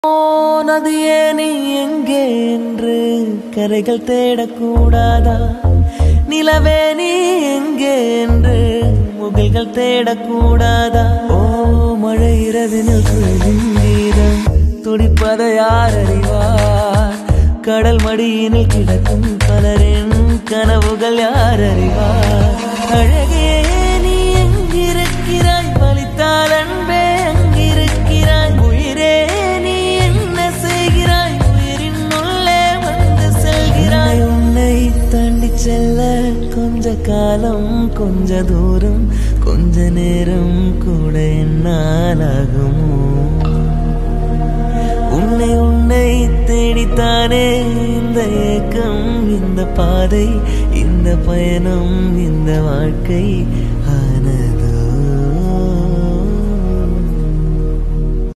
நதியே நீ எங்கே என்று கரைகள் தேடக்கூடாதா நிலவே நீ எங்கே என்று முகில்கள் தேடக்கூடாதா ஓ மழை இரவினில் குளிரும் கீதம் துடிப்பதை யார் அறிவார் கடல் மடியினில் கிடக்கும் பலரின் கனவுகள் யார் அறிவார் அழகே நீ எங்கிருக்கிறாய் வலித்தால் அன்பே அங்கிருக்கிறாய் உயிரே நீ என்ன செய்கிறாய் உயிரின் உள்ளே வந்து செல்கிறாய் உன்னை தாண்டி செல்ல கொஞ்ச காலம் கொஞ்ச தூரம் கொஞ்ச நேரம் கூட என்னால் ஆகுமோ உன்னை உன்னை தேடித்தானே இந்த ஏக்கம் இந்த பாதை இந்த பயணம் இந்த வாழ்க்கை